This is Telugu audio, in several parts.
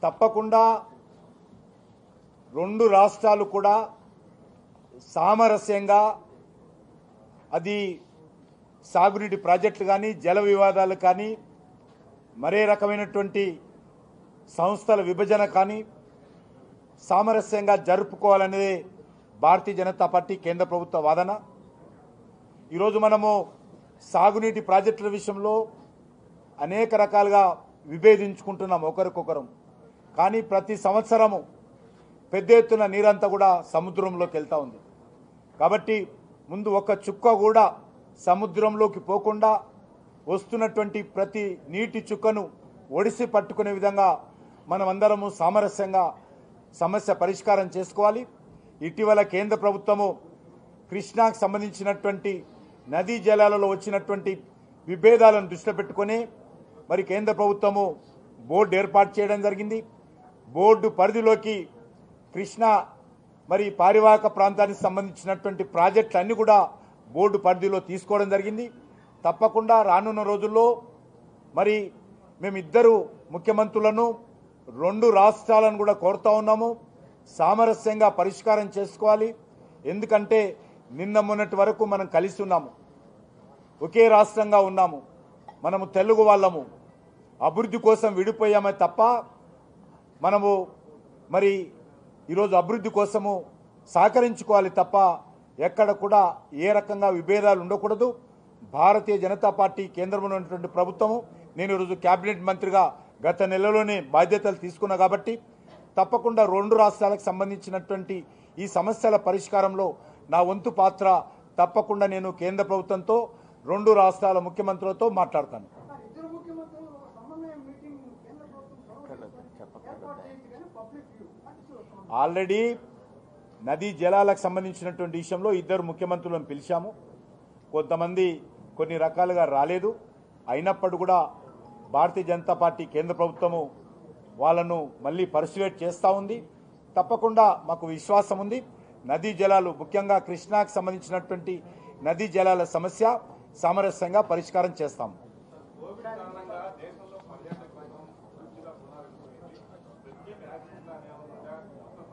తప్పకుండా రెండు రాష్ట్రాలు కూడా సామరస్యంగా అది సాగునీటి ప్రాజెక్టులు కానీ జల వివాదాలు కానీ మరే రకమైనటువంటి సంస్థల విభజన కానీ సామరస్యంగా జరుపుకోవాలనేదే భారతీయ జనతా పార్టీ కేంద్ర ప్రభుత్వ వాదన ఈరోజు మనము సాగునీటి ప్రాజెక్టుల విషయంలో అనేక రకాలుగా విభేదించుకుంటున్నాం ఒకరికొకరం కానీ ప్రతి సంవత్సరము పెద్ద ఎత్తున నీరంతా కూడా సముద్రంలోకి వెళ్తూ ఉంది కాబట్టి ముందు ఒక చుక్క కూడా సముద్రంలోకి పోకుండా వస్తున్నటువంటి ప్రతి నీటి చుక్కను ఒడిసి పట్టుకునే విధంగా మనమందరము సామరస్యంగా సమస్య పరిష్కారం చేసుకోవాలి ఇటీవల కేంద్ర ప్రభుత్వము కృష్ణాకు సంబంధించినటువంటి నదీ జలాలలో వచ్చినటువంటి విభేదాలను దృష్టిలో పెట్టుకొని మరి కేంద్ర ప్రభుత్వము బోర్డు ఏర్పాటు చేయడం జరిగింది బోర్డు పరిధిలోకి కృష్ణా మరి పారివాహక ప్రాంతానికి సంబంధించినటువంటి ప్రాజెక్టులన్నీ కూడా బోర్డు పరిధిలో తీసుకోవడం జరిగింది తప్పకుండా రానున్న రోజుల్లో మరి మేమిద్దరు ముఖ్యమంత్రులను రెండు రాష్ట్రాలను కూడా కోరుతా ఉన్నాము సామరస్యంగా పరిష్కారం చేసుకోవాలి ఎందుకంటే నిన్న మొన్నటి వరకు మనం కలిసి ఉన్నాము ఒకే రాష్ట్రంగా ఉన్నాము మనము తెలుగు వాళ్ళము అభివృద్ధి కోసం విడిపోయామే తప్ప మనము మరి ఈరోజు అభివృద్ధి కోసము సహకరించుకోవాలి తప్ప ఎక్కడ కూడా ఏ రకంగా విభేదాలు ఉండకూడదు భారతీయ జనతా పార్టీ కేంద్రంలో ఉన్నటువంటి ప్రభుత్వము నేను ఈరోజు కేబినెట్ మంత్రిగా గత నెలలోనే బాధ్యతలు తీసుకున్నా కాబట్టి తప్పకుండా రెండు రాష్ట్రాలకు సంబంధించినటువంటి ఈ సమస్యల పరిష్కారంలో నా వంతు పాత్ర తప్పకుండా నేను కేంద్ర ప్రభుత్వంతో రెండు రాష్ట్రాల ముఖ్యమంత్రులతో మాట్లాడతాను ఇద్దరు ముఖ్యమంత్రులు ఒక సమన్వయ మీటింగ్ కేంద్ర ప్రభుత్వం ఏర్పాటు చేయించి కానీ పబ్లిక్ వ్యూ అంటే ఆల్రెడీ నదీ జలాలకు సంబంధించినటువంటి విషయంలో ఇద్దరు ముఖ్యమంత్రులను పిలిచాము కొంతమంది కొన్ని రకాలుగా రాలేదు అయినప్పుడు కూడా భారతీయ జనతా పార్టీ కేంద్ర ప్రభుత్వము వాళ్ళను మళ్ళీ పర్సువేట్ చేస్తూ ఉంది తప్పకుండా మాకు విశ్వాసం ఉంది నదీ జలాలు ముఖ్యంగా కృష్ణాకు సంబంధించినటువంటి నదీ జలాల సమస్య సామరస్యంగా పరిష్కారం చేస్తాము కోవిడ్ కారణంగా దేశంలో పర్యాటక రంగం పూర్తిగా పునరుద్ధరించింది ప్రత్యేక యాక్షన్ ప్లాన్ ఏమన్నా మొత్తం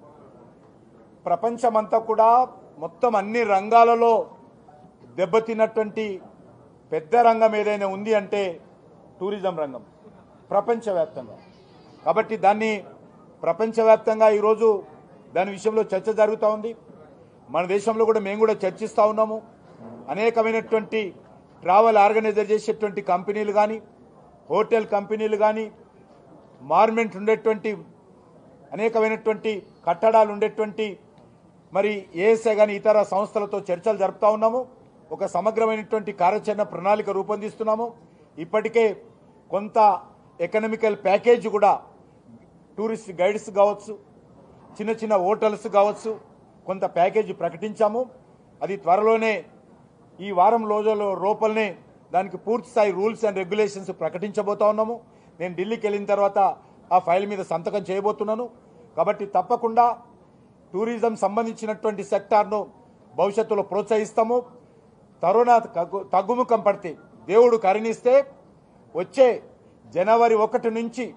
పర్యాటక ప్రపంచమంతా కూడా మొత్తం అన్ని రంగాలలో దెబ్బతిన్నటువంటి పెద్ద రంగం ఏదైనా ఉంది అంటే టూరిజం రంగం ప్రపంచవ్యాప్తంగా కాబట్టి దాన్ని ప్రపంచవ్యాప్తంగా ఈరోజు దాని విషయంలో చర్చ జరుగుతూ ఉంది మన దేశంలో కూడా మేము కూడా చర్చిస్తూ ఉన్నాము అనేకమైనటువంటి ట్రావెల్ ఆర్గనైజర్ చేసేటువంటి కంపెనీలు కానీ హోటల్ కంపెనీలు కానీ మార్మెంట్ ఉండేటువంటి అనేకమైనటువంటి కట్టడాలు ఉండేటువంటి మరి ఏఎస్ఐ కానీ ఇతర సంస్థలతో చర్చలు జరుపుతా ఉన్నాము ఒక సమగ్రమైనటువంటి కార్యాచరణ ప్రణాళిక రూపొందిస్తున్నాము ఇప్పటికే కొంత ఎకనామికల్ ప్యాకేజ్ కూడా టూరిస్ట్ గైడ్స్ కావచ్చు చిన్న చిన్న హోటల్స్ కావచ్చు కొంత ప్యాకేజీ ప్రకటించాము అది త్వరలోనే ఈ వారం రోజుల లోపలనే దానికి పూర్తి స్థాయి రూల్స్ అండ్ రెగ్యులేషన్స్ ప్రకటించబోతా ఉన్నాము నేను ఢిల్లీకి వెళ్ళిన తర్వాత ఆ ఫైల్ మీద సంతకం చేయబోతున్నాను కాబట్టి తప్పకుండా టూరిజం సంబంధించినటువంటి సెక్టార్ను భవిష్యత్తులో ప్రోత్సహిస్తాము కరోనా తగ్గు తగ్గుముఖం పడితే దేవుడు కరుణిస్తే వచ్చే జనవరి ఒకటి నుంచి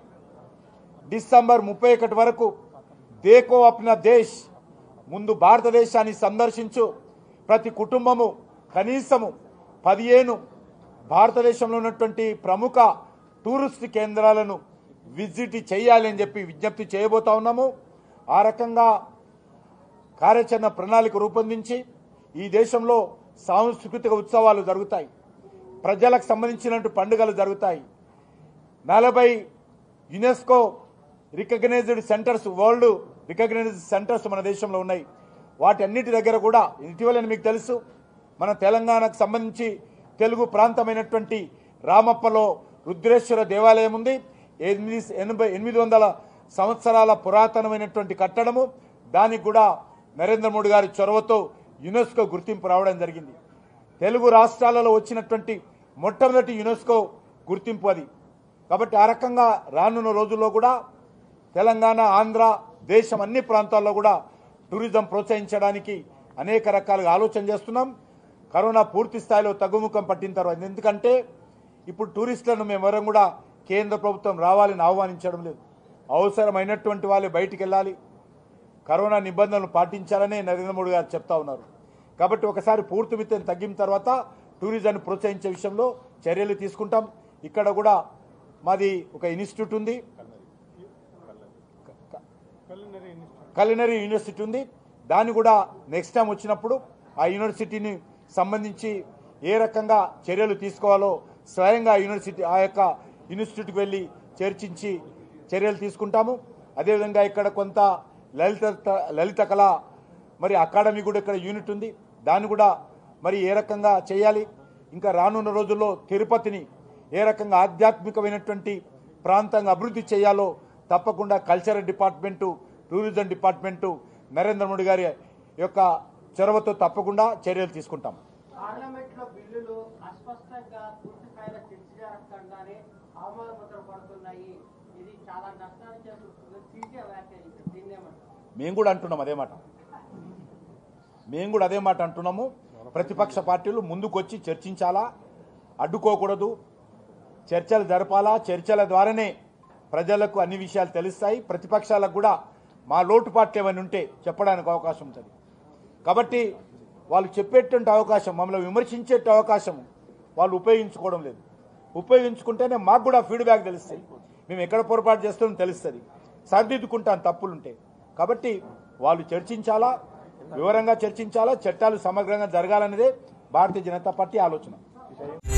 డిసెంబర్ ముప్పై ఒకటి వరకు దేకో అప్నా దేశ్ ముందు భారతదేశాన్ని సందర్శించు ప్రతి కుటుంబము కనీసము పదిహేను భారతదేశంలో ఉన్నటువంటి ప్రముఖ టూరిస్ట్ కేంద్రాలను విజిట్ చేయాలి అని చెప్పి విజ్ఞప్తి చేయబోతా ఉన్నాము ఆ రకంగా కార్యాచరణ ప్రణాళిక రూపొందించి ఈ దేశంలో సాంస్కృతిక ఉత్సవాలు జరుగుతాయి ప్రజలకు సంబంధించినటువంటి పండుగలు జరుగుతాయి నలభై UNESCO recognised centres world recognised centres మన దేశంలో ఉన్నాయి వాటి అన్నిటి దగ్గర కూడా ఇటీవల మీకు తెలుసు మన తెలంగాణకు సంబంధించి తెలుగు ప్రాంతమైనటువంటి రామప్పలో రుద్రేశ్వర దేవాలయం ఉంది ఎనిమిది ఎనభై ఎనిమిది వందల సంవత్సరాల పురాతనమైనటువంటి కట్టడము దానికి కూడా నరేంద్ర మోడీ గారి చొరవతో యునెస్కో గుర్తింపు రావడం జరిగింది తెలుగు రాష్ట్రాలలో వచ్చినటువంటి మొట్టమొదటి యునెస్కో గుర్తింపు అది కాబట్టి ఆ రకంగా రానున్న రోజుల్లో కూడా తెలంగాణ ఆంధ్ర దేశం అన్ని ప్రాంతాల్లో కూడా టూరిజం ప్రోత్సహించడానికి అనేక రకాలుగా ఆలోచన చేస్తున్నాం కరోనా పూర్తి స్థాయిలో తగ్గుముఖం పట్టిన తర్వాత ఎందుకంటే ఇప్పుడు టూరిస్టులను మేమెవరం కూడా కేంద్ర ప్రభుత్వం రావాలని ఆహ్వానించడం లేదు అవసరమైనటువంటి వాళ్ళు బయటికి వెళ్ళాలి కరోనా నిబంధనలు పాటించాలని నరేంద్ర మోడీ గారు చెప్తా ఉన్నారు కాబట్టి ఒకసారి పూర్తి మితం తగ్గిన తర్వాత టూరిజాన్ని ప్రోత్సహించే విషయంలో చర్యలు తీసుకుంటాం ఇక్కడ కూడా మాది ఒక ఇన్స్టిట్యూట్ ఉంది కలినరీ యూనివర్సిటీ ఉంది దాన్ని కూడా నెక్స్ట్ టైం వచ్చినప్పుడు ఆ యూనివర్సిటీని సంబంధించి ఏ రకంగా చర్యలు తీసుకోవాలో స్వయంగా యూనివర్సిటీ ఆ యొక్క ఇన్స్టిట్యూట్కి వెళ్ళి చర్చించి చర్యలు తీసుకుంటాము అదేవిధంగా ఇక్కడ కొంత లలిత లలిత కళ మరి అకాడమీ కూడా ఇక్కడ యూనిట్ ఉంది దాన్ని కూడా మరి ఏ రకంగా చేయాలి ఇంకా రానున్న రోజుల్లో తిరుపతిని ఏ రకంగా ఆధ్యాత్మికమైనటువంటి ప్రాంతంగా అభివృద్ధి చేయాలో తప్పకుండా cultural department tourism department Narendra Modi గారి యొక్క చొరవతో తప్పకుండా చర్యలు తీసుకుంటాం పార్లమెంట్ లో బిల్లులు అస్పష్టంగా పూర్తి స్థాయిలో చర్చ జరగకుండానే ఆమోద ముద్ర పడుతున్నాయి ఇది చాలా నష్టాన్ని చేకూరుతుంది సీసీ వ్యాఖ్యానించారు దీన్ని ఏమంటారు మేము కూడా అంటున్నాం అదే మాట మేము కూడా అదే మాట అంటున్నాము ప్రతిపక్ష పార్టీలు ముందుకొచ్చి చర్చించాలా అడ్డుకోకూడదు చర్చలు జరపాలా చర్చల ద్వారానే ప్రజలకు అన్ని విషయాలు తెలుస్తాయి ప్రతిపక్షాలకు కూడా మా లోటుపాట్లు ఏమైనా ఉంటే చెప్పడానికి అవకాశం ఉంటుంది కాబట్టి వాళ్ళు చెప్పేటువంటి అవకాశం మమ్మల్ని విమర్శించే అవకాశం వాళ్ళు ఉపయోగించుకోవడం లేదు ఉపయోగించుకుంటేనే మాకు కూడా ఫీడ్బ్యాక్ తెలుస్తాయి మేము ఎక్కడ పొరపాటు చేస్తామో తెలుస్తుంది సరిదిద్దుకుంటాం తప్పులుంటే కాబట్టి వాళ్ళు చర్చించాలా వివరంగా చర్చించాలా చట్టాలు సమగ్రంగా జరగాలనేదే భారతీయ జనతా పార్టీ ఆలోచన